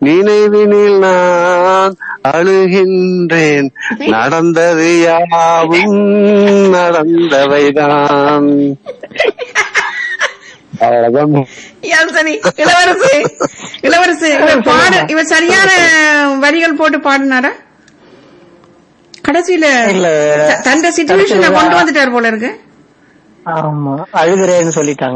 நினைவினில் நான் அழுகின்றேன் நடந்தது யாவும் நடந்தவைதான் அவ்வளவுதான் ஏன் சரி இளவரசு இளவரசு இவர் பாடு இவர் சரியான வரிகள் போட்டு பாடினாரா கடைசியில இல்ல. த- தந்த சிச்சுவேஷனை கொண்டு வந்துட்டார் போல இருக்கு ஆமா அழுகுறேன்னு சொல்லிட்டாங்க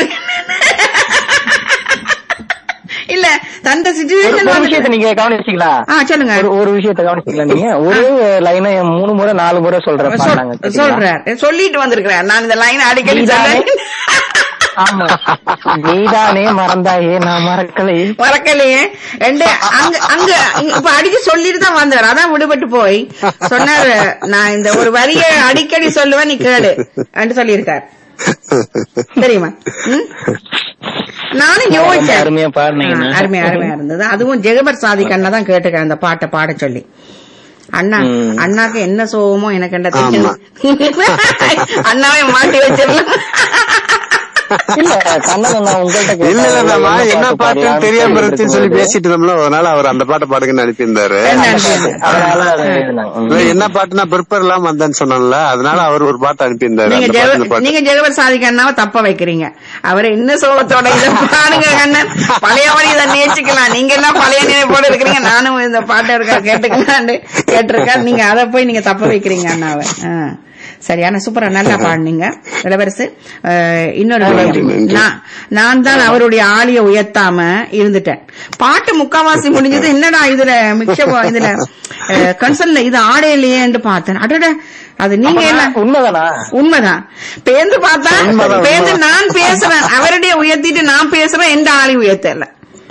இல்ல தந்த ஒரு- சிச்சுவேஷன் ஒரு விஷயத்த நீங்க கவனிச்சீங்களா ஆ சொல்லுங்க ஒரு ஒரு விஷயத்த கவனிச்சீங்களா நீங்க ஒரே லைனை மூணு முறை நாலு முறை சொல்ற பாடினாங்க சொல்- சொல்றார் சொல்லிட்டு வந்திருக்கிறார் நான் இந்த லைன் அடிக்கடி நீதானே? சொல்றேன் ஆமா நீதானே மறந்தாயே நான் மறக்கலை மறக்கலையே ரெண்டு அங்க அங்க இப்ப அடிக்க சொல்லிட்டு தான் வந்தார் அதான் விடுபட்டு போய் சொன்னாரு நான் இந்த ஒரு வரிய அடிக்கடி சொல்லுவேன் நீ கேளு என்று சொல்லியிருக்கார் தெரியுமா ம்? நானும் ரொம்ப யோசிச்சேன் அருமையா பாடுனீங்க ஆ, அருமையா அருமையா இருந்தது அதுவும் ஜெகபர் சாதிக் அண்ணா தான் கேட்டுக்க அந்த பாட்டை பாட சொல்லி அண்ணா ம். அண்ணாக்கு என்ன சோகமோ எனக்கு என்ன ஆமா. அண்ணாவே மாட்டி வச்சிடலாம் இல்ல கண்ணன் நான் உங்கள்ட்ட இல்ல இல்ல கேட்டேன். நம்ம என்ன பாட்டு பாட்டுன்னு பாடலாம்னு தெரியாம இருந்துச்சுன்னு சொல்லி இருக்கும்போது, பேசிட்டு இருந்தோம்ல அதனால அவர் அந்த பாட்டை பாடுங்கன்னு அனுப்பியிருந்தாரு என்ன அனுப்பியிருந்தாரு? அதனால அதை எழுதினாங்க. ம். இல்ல, என்ன பாட்டுனா ப்ரிப்பேர் எல்லாம் வந்தேன்னு சொன்னேன்ல அதனால அவர் ஒரு பாட்டு அனுப்பியிருந்தாரு நீங்க அந்த பாட்டு, இந்த ஜெக- பாட்டு. நீங்க ஜெகவர் சாதிக் அண்ணாவை தப்ப வைக்கிறீங்க அவரை இன்னும் சோகத்தோட இதை பாருங்க கண்ணன் பழையபடி இதை நேசிக்கலாம் நீங்க எல்லாம் பழைய நினைப்போட இருக்கிறீங்க நானும் இந்த பாட்டை இருக்கா கேட்டுக்கலான்னு கேட்டிருக்கேன் நீங்க அதை போய் நீங்க தப்ப வைக்கிறீங்க அண்ணாவை ஆ. சரியான சூப்பரா நல்லா பாடுனீங்க இளவரசு அஹ், இன்னொரு நன்றி, விடயம். நன்றி. நான் நான் தான் அவருடைய ஆளிய உயர்த்தாம இருந்துட்டேன் பாட்டு முக்காவாசி முடிஞ்சது என்னடா இதுல மிக்ச இதுல கன்சல்ல இது ஆடையிலேயேன்னு பார்த்தேன் அடட அது நீங்க என்ன உண்மைதானா உண்மைதான் பேந்து பார்த்தா உண்மைதான், பேந்து உண்மைதான். நான் பேசுறேன் அவருடைய உயர்த்திட்டு நான் பேசுறேன் எந்த ஆளி உயர்த்தல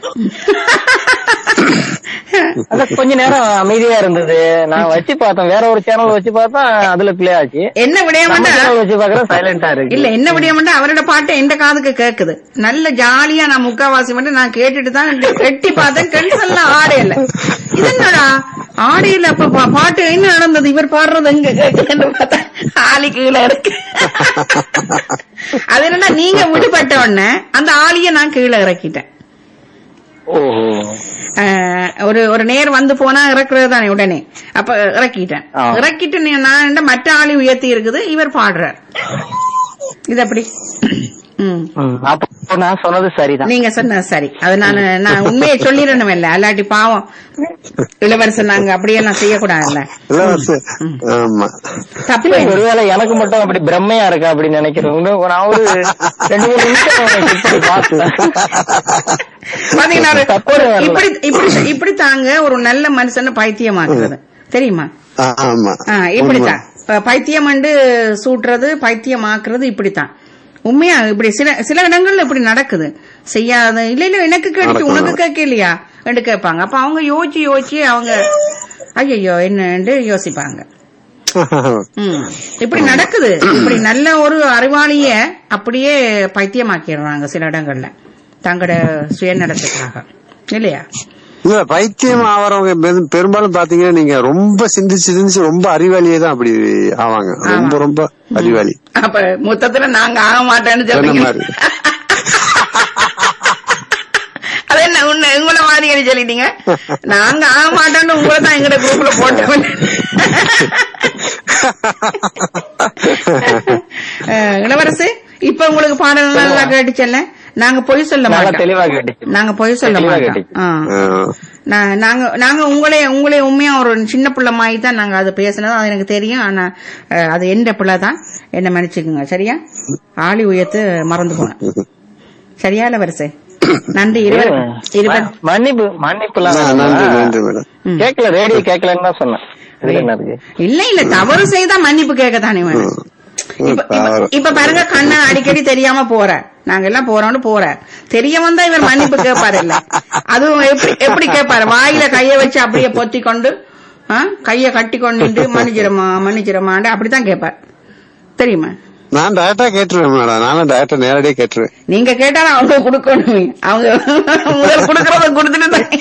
அது கொஞ்ச நேரம் அமைதியா இருந்தது நான் வச்சு பார்த்தேன் வேற ஒரு சேனல் வச்சு பார்த்தா அதுல பிளே ஆச்சு என்ன விடயம் நம்ம மட்டும் channel வச்சு பாக்குறேன் சைலண்டா இருக்கு இல்ல என்ன விடயம் மட்டும் அவரோட பாட்டு எந்த காதுக்கு கேக்குது நல்ல ஜாலியா நான் முக்காவாசி மட்டும் நான் கேட்டுட்டு தான் எட்டி பார்த்தேன் கென்சல்லாம் ஆடையில இது என்னடா ஆடையில அப்ப பா- பாட்டு என்ன நடந்தது இவர் பாடுறது எங்க கேக்குதுன்னு பார்த்தா ஆளி கீழே இருக்கு அது என்னன்னா நீங்க விடுபட்ட உடனே அந்த ஆளிய நான் கீழே இறக்கிட்டேன் ஓஹோ ஆஹ் ஒரு ஒரு நேர் வந்து போனா இறக்குறது தானே உடனே அப்ப இறக்கிட்டேன் ஆ. இறக்கிட்டு நீ- நான் என்ன மற்ற ஆளி உயர்த்தி இருக்குது இவர் பாடுறார் இது அப்படி ம். ம், அப்போ நான் சொன்னது சரிதான் நீங்க சொன்ன சரி அது நான் நான் உண்மையை சொல்லிடணும் இல்ல அல்லாட்டி பாவம் இளவரசன் நாங்க அப்படியெல்லாம் செய்யக்கூடாதுல்ல இளவரசு. ஆமா தப்பு ஒருவேளை எனக்கு மட்டும் அப்படி பிரம்மையா இருக்கா அப்படின்னு நினைக்கிறவங்க நான் ஒரு ரெண்டு மூணு நிமிஷம் skip பண்ணி பார்த்தேன். பாத்தீங்கன்னா ஒரு- தப்பு ஒரு வரல. இப்படி இப்படி இப்படி தாங்க ஒரு நல்ல மனுஷனை பைத்தியமாக்குறது தெரியுமா ஆ- ஆமா ஆ, இப்படித்தான் ப- பைத்தியம் வந்து சூட்டுறது பைத்தியம் ஆக்குறது இப்படித்தான் உண்மையா இப்படி சில சில இடங்கள்ல இப்படி நடக்குது செய்யாத இல்ல இல்ல எனக்கு கேட்டு நடக்கும், உனக்கு கேட்கலையா என்று கேட்பாங்க அப்ப அவங்க யோசிச்சு யோசிச்சு அவங்க ஐயோ என்னன்னு யோசிப்பாங்க ம். இப்படி நடக்குது இப்படி நல்ல ஒரு அறிவாளிய அப்படியே பைத்தியமாக்கிடுறாங்க சில இடங்கள்ல தங்களோட சுயநலத்துக்காக இல்லையா இல்ல பைத்தியம் ஆவறவங்க பெரும்- பெரும்பாலும் பாத்தீங்கன்னா நீங்க ரொம்ப சிந்திச்சு சிந்திச்சு ரொம்ப அறிவாளியே தான் அப்படி ஆவாங்க ரொம்ப ரொம்ப அறிவாளி அப்ப மொத்தத்துல நாங்க ஆக மாட்டேன்னு என்ன சொல்றீங்க மாதிரி அது என்ன உன்னை உங்களை மாதிரி சொல்லிட்டீங்க நாங்க ஆக மாட்டோம்னு உங்களை தான் எங்கட குரூப்ல போட்டோம் அஹ், இளவரசு இப்ப உங்களுக்கு பாடல் நல்லா கேட்டுச்சல்ல நாங்க பொய் சொல்ல நல்லா மாட்டோம் தெளிவா கேட்டுச்சு நாங்க பொய் சொல்ல தெளிவா மாட்டோம் கேட்டுச்சு. ஆ. ஆ. நா- நாங்க நாங்க உங்களே உங்களே உண்மையா ஒரு சின்ன பிள்ளை மாதிரி தான் நாங்க அது பேசினது அது எனக்கு தெரியும் ஆனா அஹ், அது எந்த பிள்ளை தான் என்ன மன்னிச்சுக்குங்க சரியா ஆளி உயர்த்து மறந்து போனேன் சரியா இளவரசு நன்றி இருவர் இருவர் ம- மன்னிப்பு மன்னிப்பு ஆ, நன்றி நன்றி மேடம் ம். கேட்கல ரேடியோ கேட்கலன்னு தான் சொன்னேன் இதுல என்ன இருக்கு இல்ல இல்ல தவறு செய்தா மன்னிப்பு கேட்கத்தானே வேணும் இப்ப இப்ப- இப்ப பாருங்க கண்ணன் அடிக்கடி தெரியாம போற நாங்க எல்லாம் போறோம்னு போற தெரிய வந்தா இவர் மன்னிப்பு கேட்பாரு இல்ல அதுவும் எப்படி எப்படி கேட்பாரு வாயில கைய வச்சு அப்படியே பொத்தி கொண்டு ஆ, கைய கட்டி கொண்டு மன்னிச்சிரமா மன்னிச்சிரமாண்டு அப்படித்தான் கேட்பார் தெரியுமா நான் டேரக்டா கேட்டுருவேன் மேடம் நானும் டேரக்டா நேரடியா கேட்டுருவேன் நீங்க கேட்டாலும் அவங்க கொடுக்கணும் அவங்க முதல் கொடுக்கறத கொடுத்துட்டு தான்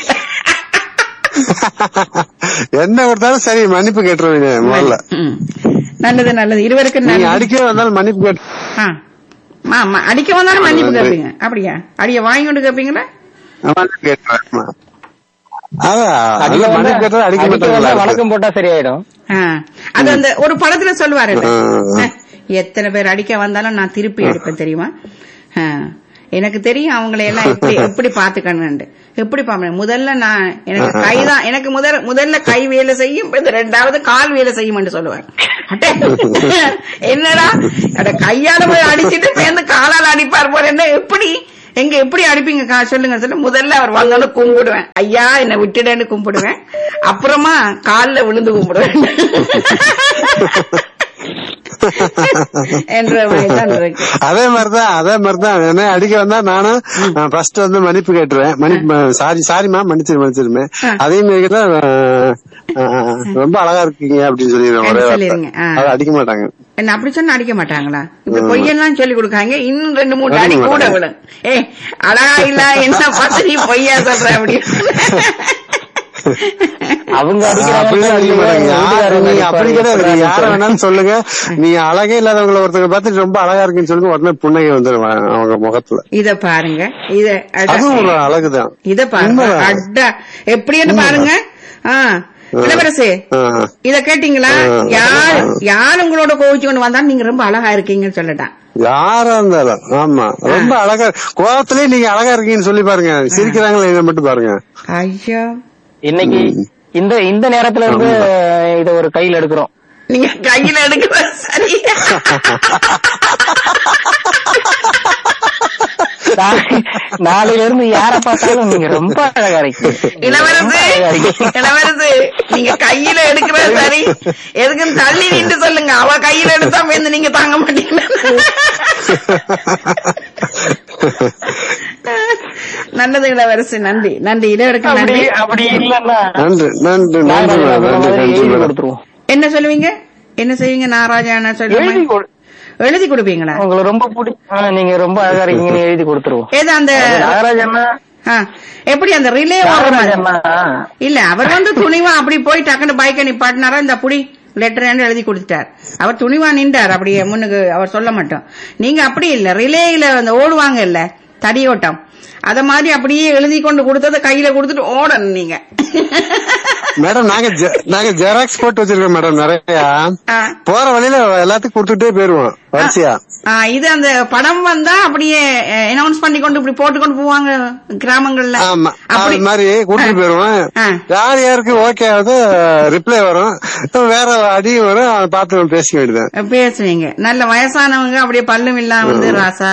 என்ன கொடுத்தாலும் சரி மன்னிப்பு கேட்டுருவீங்க முதல்ல ம். நல்லது நல்லது இருவருக்கு நீங்க நல்லது அடிக்கவே வந்தாலும் மன்னிப்பு கேட்டு ஆ. ஆ, ம- அடிக்க வந்தாலும் மன்னிப்பு கேட்பீங்க அப்படியா அடிய வாங்கி கொண்டு கேட்பீங்களா மன்னிப்பு கேட்டுருவேன் அதான் அடிக்க அது வந்தா- மன்னிப்பு கேட்டா அடிக்க அடிக்க வந்தா மாட்டாங்களா வணக்கம் போட்டா சரியாயிடும் ஆ. அது அந்த ஒரு படத்துல சொல்லுவாரு ஆ. எத்தனை பேர் அடிக்க வந்தாலும் நான் திருப்பி எடுப்பேன் தெரியுமா ஆ. எனக்கு தெரியும் அவங்களை எல்லாம் எப்படி எப்படி பாத்துக்கணும்னு எப்படி பாப்பேன் முதல்ல நான் எனக்கு கைதான் எனக்கு முதல் முதல்ல கை வேலை செய்யும் பிறகு ரெண்டாவது கால் வேலை செய்யும் சொல்லுவேன் அட்டே, என்னடா அட கையால போய் அடிச்சிட்டு சேர்ந்து காலால அடிப்பார் போற என்ன எப்படி எங்க எப்படி அடிப்பீங்க கா- சொல்லுங்க சொல்ல முதல்ல அவர் வந்தாலும் கும்பிடுவேன் ஐயா என்னை விட்டுடேன்னு கும்பிடுவேன் அப்புறமா கால்ல விழுந்து கும்பிடுவேன் என்ற மாதிரிதான் இருக்கு அதே மாதிரிதான் அதே மாதிரிதான் என்ன அடிக்க வந்தா நானும் ஃபர்ஸ்ட் வந்து மன்னிப்பு கேட்டுருவேன் மன்னிப்பு சாரி சாரிமா மன்னிச்சிரு மன்னிச்சிருமே ஆ. அதே மாதிரி தான் அஹ், ரொம்ப அழகா இருக்கீங்க அப்படின்னு சொல்லிடுவேன் ஒரே அப்படி வார்த்தை. சொல்லிருங்க, ஆ. அதை அடிக்க மாட்டாங்க என்ன அப்படி சொன்னா அடிக்க மாட்டாங்களா இப்ப பொய்யெல்லாம் சொல்லி கொடுக்காங்க இன்னும் ரெண்டு மூணு அடி அடிக்க கூட மாட்டாங்க. விடும் ஏ அழகா இல்ல என்ன பார்த்து நீ பொய்யா சொல்ற அப்படி அவங்க அப்படிலாம் அடிக்க மாட்டாங்க யாரு- நீங்க அப்படி கிடையாது நீங்க யார அடிக்கிறாங்க வேணாலும் சொல்லுங்க நீங்க அழகே இல்லாதவங்களை ஒருத்தங்க பார்த்துட்டு ரொம்ப அழகா இருக்குன்னு சொல்லுங்க உடனே புன்னகை வந்துடும் அவங்க முகத்துல இத பாருங்க இத அட, அதுவும் ஒரு அழகுதான் இத பாருங்க உண்மைதான். அட்டா எப்படின்னு பாருங்க ஆ இளவரசு ஆஹ். இத கேட்டீங்களா ஆ. யார் யார் உங்களோட கோவிச்சு கொண்டு வந்தாலும் நீங்க ரொம்ப அழகா இருக்கீங்கன்னு சொல்லட்டான் யாரா இருந்தாலும் ஆமா ரொம்ப அழகா கோவத்திலே நீங்க அழகா இருக்கீங்கன்னு சொல்லி பாருங்க சிரிக்கிறாங்களா இதை மட்டும் பாருங்க ஐயோ இன்னைக்கு இந்த இந்த நேரத்துல இருந்து இத ஒரு கையில எடுக்கிறோம் நீங்க கையில எடுக்கிற சரி நா- நாளையில இருந்து யார பார்த்தாலும் நீங்க ரொம்ப அழகா இருக்கீங்க ரொம்ப இளவரசு அழகா இருக்கீங்க. இளவரசு நீங்க கையில எடுக்கிற சரி எதுக்குன்னு தள்ளி நின்று சொல்லுங்க அவ கையில எடுத்தா வந்து நீங்க தாங்க மாட்டீங்க நல்லது இளவரசு நன்றி நன்றி இதை எடுக்க அப்படி நன்றி அப்படி இல்லன்னா நன்றி நன்றி நன்றி நாங்க மேடம் அந்த நன்றி மாதிரி நன்றி எழுதி மேடம் கொடுத்துருவோம் என்ன சொல்லுவீங்க என்ன செய்வீங்க நாராஜான எழுதி சொல்லுங்க கொடு எழுதி கொடுப்பீங்களா உங்களை ரொம்ப பிடி ஆ, நீங்க ரொம்ப அழகா இருக்கீங்கன்னு எழுதி கொடுத்துருவோம் ஏதோ அந்த நாகராஜ் அண்ணா ஆ, எப்படி அந்த ரிலே நாகராஜ் அண்ணா இல்ல அவர் வந்து துணிவா அப்படி போய் டக்குனு பைக்கை நிப்பாட்டினாரா இந்த புடி லெட்டர் எழுதி கொடுத்துட்டார் அவர் துணிவா நின்றார் அப்படியே முன்னுக்கு அவர் சொல்ல மாட்டோம் நீங்க அப்படி இல்ல ரிலேயில அந்த ஓடுவாங்க இல்ல தடியோட்டம் அத மாதிரி அப்படியே எழுதி கொண்டு கொடுத்தத கையில கொடுத்துட்டு ஓடணும் நீங்க மேடம் நாங்க ஜெ- நாங்க ஜெராக்ஸ் போட்டு வச்சிருக்கோம் மேடம் நிறைய ஆ. போற வழியில எல்லாத்துக்கும் கொடுத்துட்டே போயிருவோம் வரிசையா ஆ, இது அந்த படம் வந்தா அப்படியே அனௌன்ஸ் பண்ணி கொண்டு இப்படி போட்டு கொண்டு போவாங்க கிராமங்கள்ல ஆமா அப்படி அது மாதிரி கூட்டிட்டு போயிருவோம் ஆ. யார் யாருக்கு ஓகே ஆகுது ரிப்ளை வரும் வேற அடியும் வரும் அதை பார்த்து பேசிக்க வேண்டியது பேசுவீங்க நல்ல வயசானவங்க அப்படியே பல்லும் இல்லாம வந்து ராசா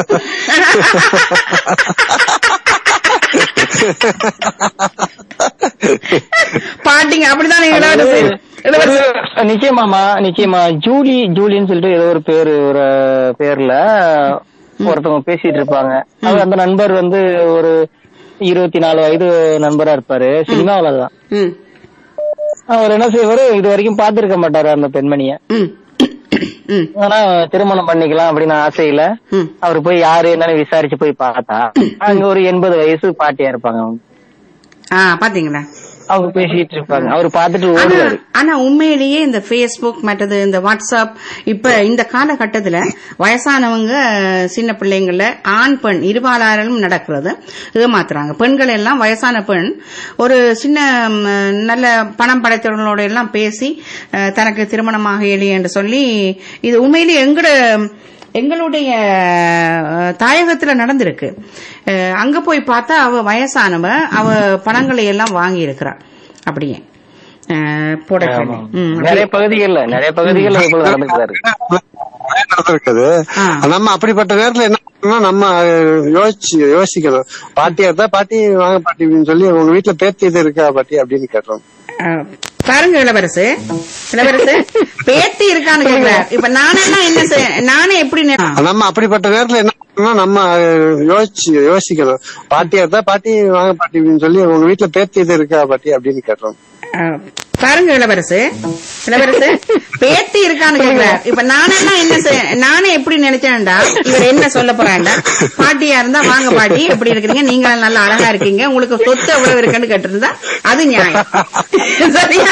பாட்டிங்க அப்படித்தானே இளவரசு இளவரசு நிச்சயமாமா நிச்சயமா ஜூலி ஜூலின்னு சொல்லிட்டு ஏதோ ஒரு பேரு ஒரு பேர்ல ஒருத்தவங்க பேசிட்டு இருப்பாங்க அவர் அந்த நண்பர் வந்து ஒரு இருபத்தி நாலு வயது நண்பரா இருப்பாரு சினிமாவில தான் ம் அவர் என்ன செய்வாரு இது வரைக்கும் பாத்துருக்க மாட்டாரு அந்த பெண்மணிய ம் ம் ஆனா திருமணம் பண்ணிக்கலாம் அப்படின்னு ஆசையில ம் அவர் போய் யாரு என்னன்னு விசாரிச்சு போய் பார்த்தா அங்க ஒரு எண்பது வயசு பாட்டியா இருப்பாங்க அவங்க ஆ பாத்தீங்களா அவங்க பேசிட்டு இருப்பாங்க அவர் பார்த்துட்டு ஆனா ஓடுவாரு ஆனா உண்மையிலேயே இந்த Facebook மற்றது இந்த வாட்ஸ்அப் இப்ப இந்த காலகட்டத்துல வயசானவங்க சின்ன பிள்ளைங்கள ஆண் பெண் இருபாலாரும் நடக்கிறது ஏமாத்துறாங்க பெண்கள் எல்லாம் வயசான பெண் ஒரு சின்ன ம், நல்ல பணம் படைத்தவர்களோட எல்லாம் பேசி அஹ், தனக்கு திருமணமாக எளி என்று சொல்லி இது உண்மையிலேயே எங்கட எங்களுடைய அஹ், தாயகத்துல நடந்திருக்கு அஹ், அங்க போய் பார்த்தா அவ வயசானவ அவ பணங்களை எல்லாம் வாங்கி இருக்கிறா அப்படியே அஹ், போட சொல்லி. ம், நிறைய பகுதிகள்ல நிறைய பகுதிகள்ல இது போல நடந்துட்டு இருக்கு நடந்திருக்குது ஆ. நம்ம அப்படிப்பட்ட நேரத்துல என்ன பண்ணணும் நம்ம அஹ், யோசிச்சு யோசிக்கணும் பாட்டியா இருந்தா பாட்டி வாங்க பாட்டி அப்படின்னு சொல்லி உங்க வீட்டுல பேத்தி இது இருக்கா பாட்டி அப்படின்னு கேட்டோம் அஹ், பாருங்க இளவரசு இளவரசு பேத்தி இருக்கான்னு கேக்குறார் இப்ப நானெல்லாம் என்ன செய்ய நானே எப்படி நெ- நம்ம அப்படிப்பட்ட நேரத்துல என்ன பண்ணணும் நம்ம அஹ், யோசிச்சு யோசிக்கணும் பாட்டியா இருந்தா பாட்டி வாங்க பாட்டி அப்படின்னு சொல்லி உங்க வீட்டுல பேத்தி இது இருக்கா பாட்டி அப்படின்னு கேட்டோம் அஹ், பாருங்க இளவரசு இளவரசு பேத்தி இருக்கான்னு கேக்குறார் இப்ப நானெல்லாம் என்ன செய்ய நானே எப்படி நினைச்சேன்டா இவர் என்ன சொல்ல போறாண்டா பாட்டியா இருந்தா வாங்க பாட்டி எப்படி இருக்கிறீங்க நீங்க நல்லா அழகா இருக்கீங்க உங்களுக்கு சொத்து எவ்வளவு இருக்குன்னு கேட்டிருந்தா அது நியாயம் சரியா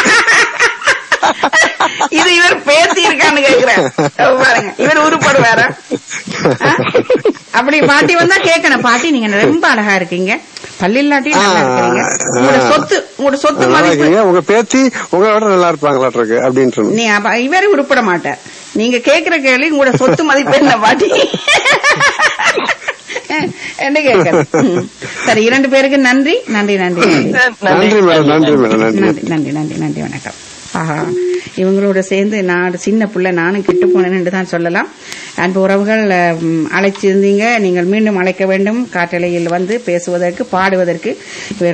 இது இவர் பேத்தி இருக்கான்னு கேக்குறேன் பாருங்க இவர் உருப்படுவாரா ஆ? அப்படி பாட்டி வந்தா கேட்கணும் பாட்டி நீங்க ரொம்ப அழகா இருக்கீங்க பல்லில்லாட்டி நல்லா ஆ, இருக்கிறீங்க ஆ, உங்களோட ஆ, சொத்து உங்களோட சொத்து நல்லா மதிப்பு இருக்கீங்க உங்க பேத்தி உங்களோட நல்லா இருப்பாங்களாட்டிருக்கு அப்படின்ட்டு நீ அப்ப இவரு உருப்பட மாட்டார் நீங்க கேக்குற கேள்வி உங்களோட சொத்து மதிப்பு என்ன பாட்டி என்ன கேட்கறது ம். சரி இரண்டு பேருக்கு நன்றி நன்றி நன்றி நன்றி நன்றி மேடம் நன்றி மேடம் நன்றி நன்றி நன்றி நன்றி நன்றி வணக்கம் ஆஹா இவங்களோட சேர்ந்து நான் சின்ன பிள்ளை நானும் கெட்டு போனேன்னு தான் சொல்லலாம் அன்பு உறவுகள் ம், அழைச்சிருந்தீங்க நீங்கள் மீண்டும் அழைக்க வேண்டும் காட்டலையில் வந்து பேசுவதற்கு பாடுவதற்கு இவர்